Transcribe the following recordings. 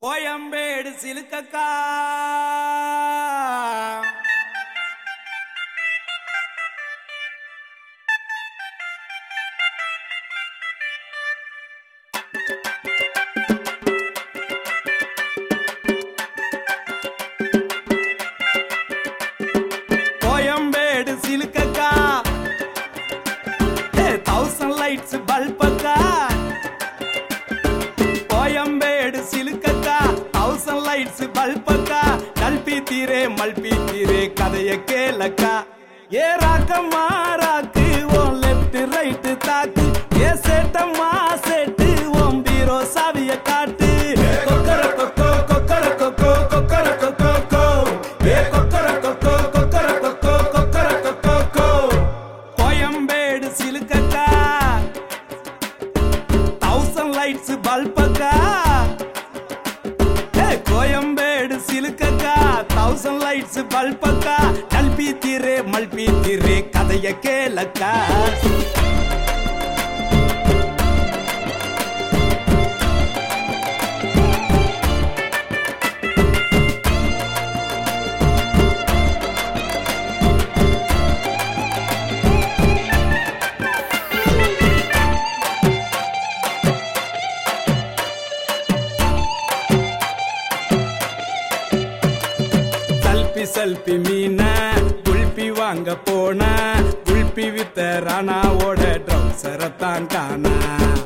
கோயம்பேடு சிலுக்கக்கா கோயம்பேடு சிலுக்கக்கா Thousand Lights பல்பக்கா கோயம்பேடு சிலுக்கக்கா தௌசண்ட் லைட்ஸ் பல்பக்கா கல்பி தீரே மல்பி தீரே கதைய கேளக்கா ஏ ராக்கம்மா ராக்கு ஓன் லெஃப்ட் ரைட் தாக்கு ஏ சேட்டம்மா சேட்டு ஓம் பீரோ சாவிய காட்டு கொக்கர கொக்கோ கொக்கர கொக்கோ கொக்கர கொக்கோ கோ ஏ கொக்கர கொக்கோ கொக்கர கொக்கோ கொக்கர கொக்கோ கோ கோயம்பேடு சிலுக்கக்கா தௌசண்ட் லைட்ஸ் பல்பக்கா ஏ கோயம்பேடு சிலுக்கக்கா தௌசண்ட் லைட்ஸ் பல்பக்கா கல்பி தீரே மல்பி தீரே கதைய கேளக்கா சல்பி சல்பி மீன குல்பி வாங்க போன குல்பி வித்த ராணாவோட ட்ரௌசரை தான் காணா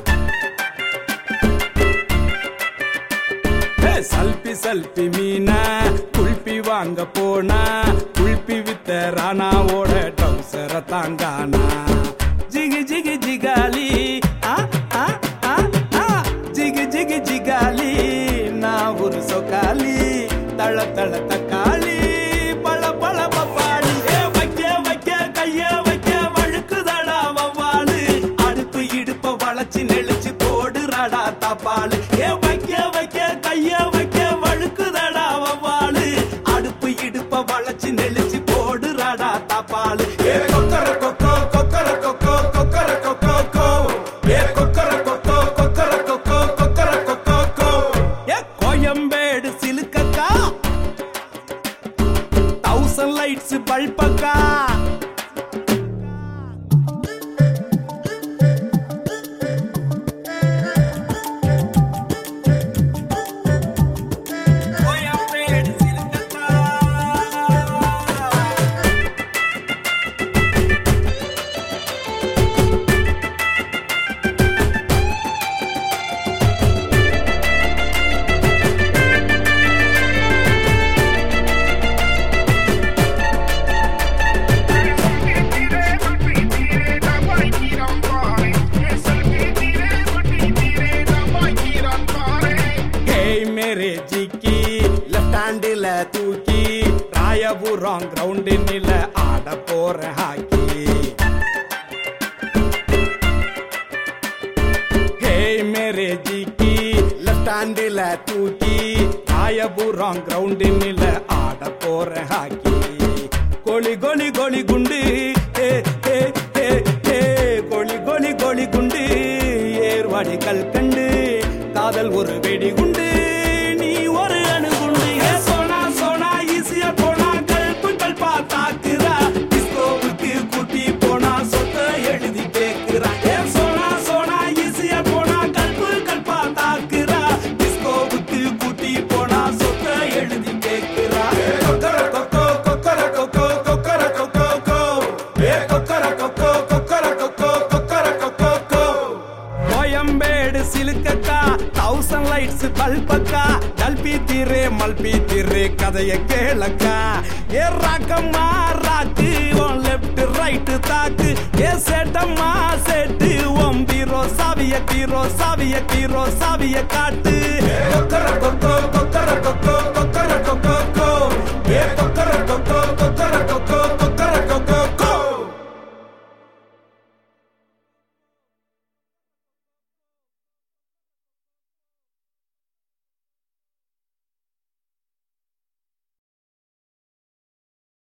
ஏ, சல்பி சல்பி மீன குல்பி வாங்க போனா குல்பி வித்த ராணாவோட ட்ரௌசரை தான் காணா ஜிகி ஜிகி ஜிகாலி ஆ ஆ ஆ ஆ ஜிகி ஜிகி ஜிகாலி நான் ஒரு சொக்காலி தள தள தக்காளி பழ பழ பப்பாளி ஏ வைக்க வைக்க கைய வைக்க வழுக்குதடா வவ்வாலு அடுப்பு இடுப்ப வளைச்சு நெளிச்சு போடுறாடா தப்பாலு ஏ வைக்க வைக்க கைய வைக்க வழுக்குதடா வவ்வாலு அடுப்பு இடுப்ப வளைச்சு நெளிச்சு போடுறாடா தப்பாலு ஏ கொக்கர கொக்கோ கொக்கர கொக்கோ கொக்கர கொக்கோ கோ ஏ கொக்கர கொக்கோ கொக்கர கொக்கோ கொக்கர கொக்கோ கோ ஏ கோயம்பேடு சிலுக்கக்கா தௌசண்ட் லைட்ஸ் பல்பக்கா கோயம்பேடு சிலுக்கக்கா ஹேய் மேரே ஜிக்கி லெஃப்ட் ஹேண்டில் தூக்கி ராயபுரம் கிரவுண்டினில் ஆட போற ஹாக்கி ஹேய் மேரே ஜிக்கி லெஃப்ட் ஹேண்டில் தூக்கி ராயபுரம் கிரவுண்டினில் ஆட போற ஹாக்கி கோலி கோலி கோலி குண்டு ஏ ஏ ஏ ஏ கோலி கோலி கோலி குண்டு ஏர்வாடி கல்கண்டு காதல் ஒரு வெடி குண்டு நீ ஒரு அணுகுண்டு ஏ சோனா சோனா ஈஸியா போனா கல்பு கல்பா தாக்குறா டிஸ்கோவுக்கு கூட்டி போனா சொத்த எழுதி கேக்குறா ஏ சோனா சோனா ஈஸியா போனா கல்பு கல்பா தாக்குறா டிஸ்கோவுக்கு கூட்டி போனா சொத்த எழுதி கேக்குறா கொக்கர கொக்கோ கொக்கர கொக்கோ கொக்கர கொக்கோ கோ ஏ கொக்கர கொக்கோ கொக்கர கொக்கோ கொக்கர கொக்கோ கோ கோயம்பேடு சிலுக்கக்கா தௌசண்ட் லைட்ஸ் பல்பக்கா கல்பி தீரே மல்பி தீரே கதைய கேளக்கா ஏ ராக்கம்மா ராக்கு உன் லெஃப்ட் ரைட் தாக்கு ஏ சேட்டம்மா சேட்டு உன் பீரோ சாவிய கீரோ சாவிய கீரோ சாவிய காட்டு கொக்கர கொக்கோ கொக்கர கொக்கோ